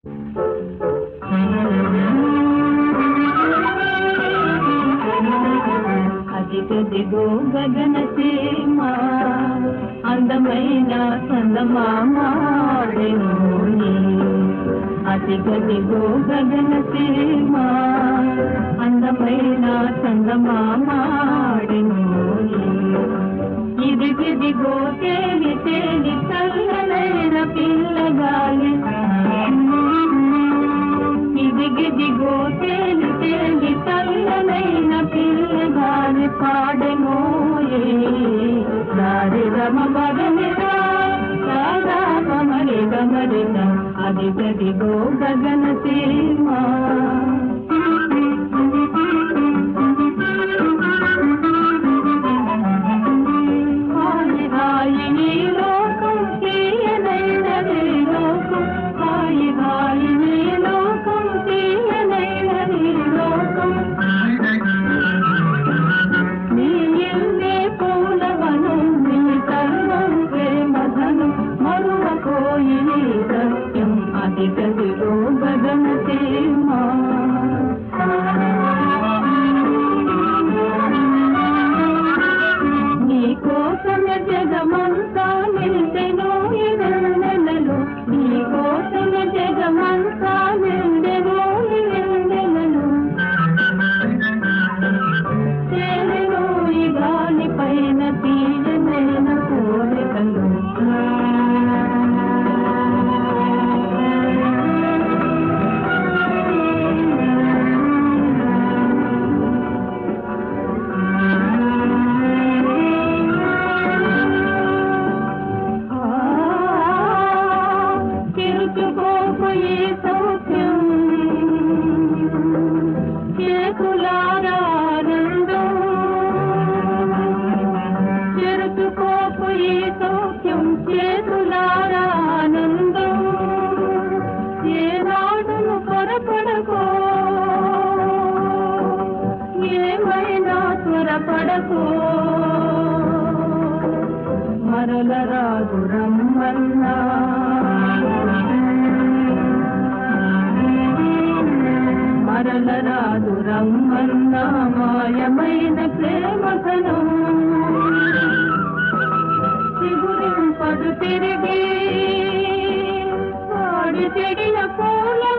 అదిగదిగో గగన సీమ అందమైన సందమామాడెను అదిగదిగో గగన సీమ అందమైన సందమామాడెను ఇదిగిదిగో తేలి తేలి చల్లనైన పిల్లగాలి ఇదిగిదిగో తేలి తేలి చల్లనైన పిల్లగాలి పాడెనోయే దారి రమ పదనిరా రాధా కమరి గమరిత అదిగదిగో గగన సీమా హాయి హాయి ఈ లోకం తీయనైనది లోకం హాయి హాయి ఈ లోకం తీయనైనది లోకం నీ ఇల్లే పూలవనం నీ సర్వం ప్రేమధనం మరువకోయి నీ సత్యం అది గదిలో గగన సీమా నీ కోసమే జగమంతా నిండెను ఈ నెలలు నీ కోసమే జగమంతా నిండెను ఈ నెలలు చేరెను ఈ గాలి పైన తీయనైన కోరికలు తిరుచుకోకు ఈ సౌఖ్యం చేతులారానందం చెరుచుకోకు ఈ సౌఖ్యం చేతులారానందం ఏనాడును పొరపడకో ఏమైనా త్వరపడకో మరల రాదు రమ్మన్నా మరల రాదు రమ్మన్నా మాయమైన ప్రేమకను చిగురింపడు తిరిగి వాడి చెడిన పూల